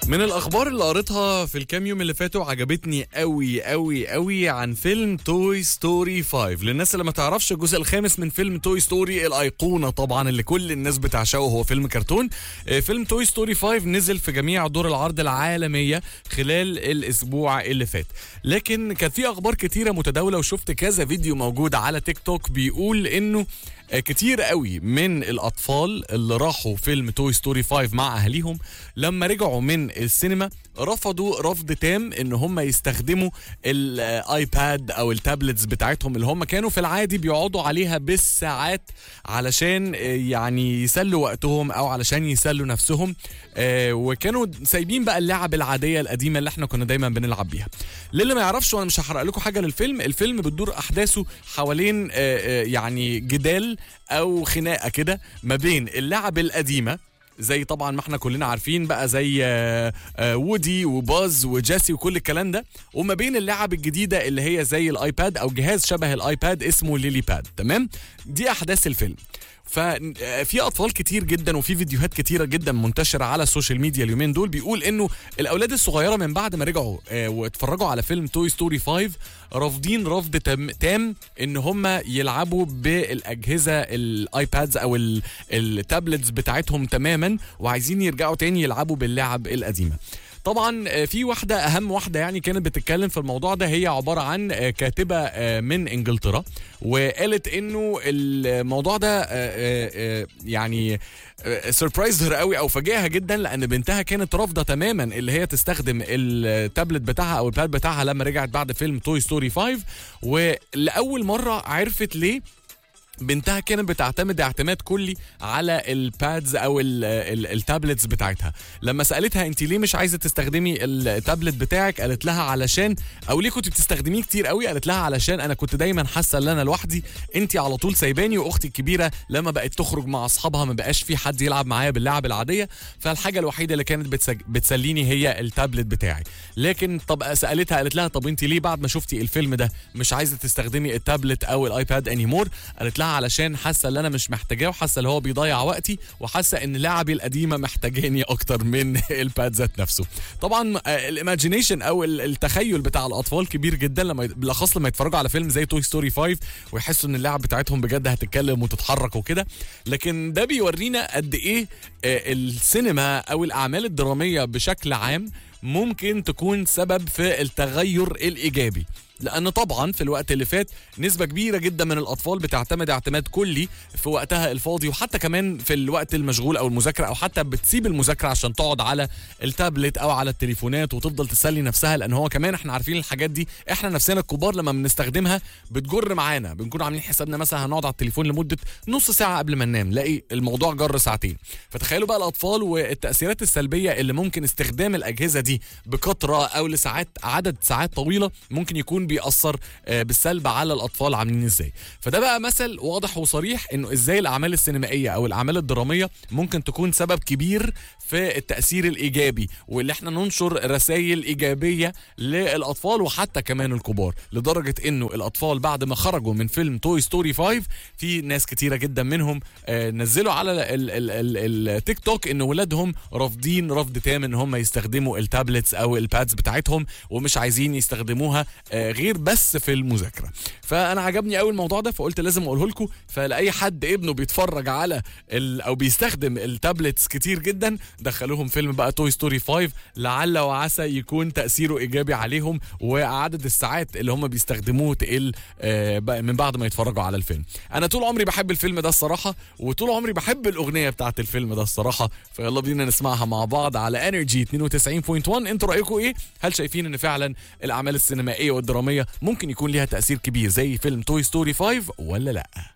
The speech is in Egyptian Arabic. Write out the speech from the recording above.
من الاخبار اللي قريتها في الكام يوم اللي فاتوا عجبتني قوي قوي قوي عن فيلم توي ستوري 5 للناس اللي ما تعرفش الجزء الخامس من فيلم توي ستوري الايقونه طبعا اللي كل الناس بتعشقه هو فيلم كرتون آه، فيلم توي ستوري 5 نزل في جميع دور العرض العالميه خلال الاسبوع اللي فات لكن كان في اخبار كتيره متداوله وشفت كذا فيديو موجود على تيك توك بيقول انه آه، كتير قوي من الاطفال اللي راحوا فيلم توي ستوري 5 مع اهاليهم لما رجعوا من السينما رفضوا رفض تام ان هم يستخدموا الايباد او التابلتس بتاعتهم اللي هم كانوا في العادي بيقعدوا عليها بالساعات علشان آه، يعني يسلوا وقتهم او علشان يسلوا نفسهم آه، وكانوا سايبين بقى اللعب العاديه القديمه اللي احنا كنا دايما بنلعب بيها للي ما يعرفش وانا مش هحرق لكم حاجه للفيلم الفيلم بتدور احداثه حوالين آه، آه، يعني جدال او خناقه كده ما بين اللعب القديمه زي طبعا ما احنا كلنا عارفين بقى زي آه، آه، وودي وباز وجاسي وكل الكلام ده وما بين اللعب الجديده اللي هي زي الايباد او جهاز شبه الايباد اسمه ليلي باد تمام دي احداث الفيلم ففي اطفال كتير جدا وفي فيديوهات كتيره جدا منتشره على السوشيال ميديا اليومين دول بيقول انه الاولاد الصغيره من بعد ما رجعوا آه، واتفرجوا على فيلم توي ستوري 5 رافضين رفض تام, تام ان هم يلعبوا بالاجهزه الايبادز او ال- التابلتس بتاعتهم تماما وعايزين يرجعوا تاني يلعبوا باللعب القديمه طبعا آه، في واحده اهم واحده يعني كانت بتتكلم في الموضوع ده هي عباره عن آه، كاتبه آه، من انجلترا وقالت انه الموضوع ده آه، آه، آه، يعني سربرايز قوي او فاجئها جدا لان بنتها كانت رافضه تماما اللي هي تستخدم التابلت بتاعها او الباد بتاعها لما رجعت بعد فيلم توي ستوري 5 ولاول مره عرفت ليه بنتها كانت بتعتمد اعتماد كلي على البادز او ال ال التابلتس بتاعتها لما سالتها انت ليه مش عايزه تستخدمي التابلت بتاعك قالت لها علشان او ليه كنت بتستخدميه كتير قوي قالت لها علشان انا كنت دايما حاسه ان انا لوحدي انت على طول سايباني واختي الكبيره لما بقت تخرج مع اصحابها ما بقاش في حد يلعب معايا باللعب العاديه فالحاجه الوحيده اللي كانت بتسج... بتسليني هي التابلت بتاعي لكن طب سالتها قالت لها طب انت ليه بعد ما شفتي الفيلم ده مش عايزه تستخدمي التابلت او الايباد انيمور قالت لها علشان حاسه ان انا مش محتاجاه وحاسه ان هو بيضيع وقتي وحاسه ان لعبي القديمه محتاجاني اكتر من الباد ذات نفسه طبعا الايماجينيشن او ال- التخيل بتاع الاطفال كبير جدا لما ي- بالاخص لما يتفرجوا على فيلم زي توي ستوري 5 ويحسوا ان اللعب بتاعتهم بجد هتتكلم وتتحرك وكده لكن ده بيورينا قد ايه آه، السينما او الاعمال الدراميه بشكل عام ممكن تكون سبب في التغير الايجابي لان طبعا في الوقت اللي فات نسبه كبيره جدا من الاطفال بتعتمد اعتماد كلي في وقتها الفاضي وحتى كمان في الوقت المشغول او المذاكره او حتى بتسيب المذاكره عشان تقعد على التابلت او على التليفونات وتفضل تسلي نفسها لان هو كمان احنا عارفين الحاجات دي احنا نفسنا الكبار لما بنستخدمها بتجر معانا بنكون عاملين حسابنا مثلا هنقعد على التليفون لمده نص ساعه قبل ما ننام لاقي الموضوع جر ساعتين فتخيلوا بقى الاطفال والتاثيرات السلبيه اللي ممكن استخدام الاجهزه دي بكثره او لساعات عدد ساعات طويله ممكن يكون بيأثر آه، بالسلب على الاطفال عاملين ازاي فده بقى مثل واضح وصريح انه ازاي الاعمال السينمائيه او الاعمال الدراميه ممكن تكون سبب كبير في التاثير الايجابي واللي احنا ننشر رسائل ايجابيه للاطفال وحتى كمان الكبار لدرجه انه الاطفال بعد ما خرجوا من فيلم توي ستوري 5 في ناس كتيره جدا منهم آه، نزلوا على ال- ال- ال- التيك توك ان ولادهم رافضين رفض تام ان هم يستخدموا التابلتس او البادز بتاعتهم ومش عايزين يستخدموها آه، غير بس في المذاكره فانا عجبني قوي الموضوع ده فقلت لازم اقوله لكم فلاي حد ابنه بيتفرج على ال او بيستخدم التابلتس كتير جدا دخلوهم فيلم بقى توي ستوري 5 لعل وعسى يكون تاثيره ايجابي عليهم وعدد الساعات اللي هم بيستخدموه تقل آه، بقى من بعد ما يتفرجوا على الفيلم انا طول عمري بحب الفيلم ده الصراحه وطول عمري بحب الاغنيه بتاعت الفيلم ده الصراحه فيلا بينا نسمعها مع بعض على انرجي 92.1 انتوا رايكم ايه هل شايفين ان فعلا الاعمال السينمائيه والدراميه ممكن يكون ليها تاثير كبير زي فيلم توي ستوري 5 ولا لا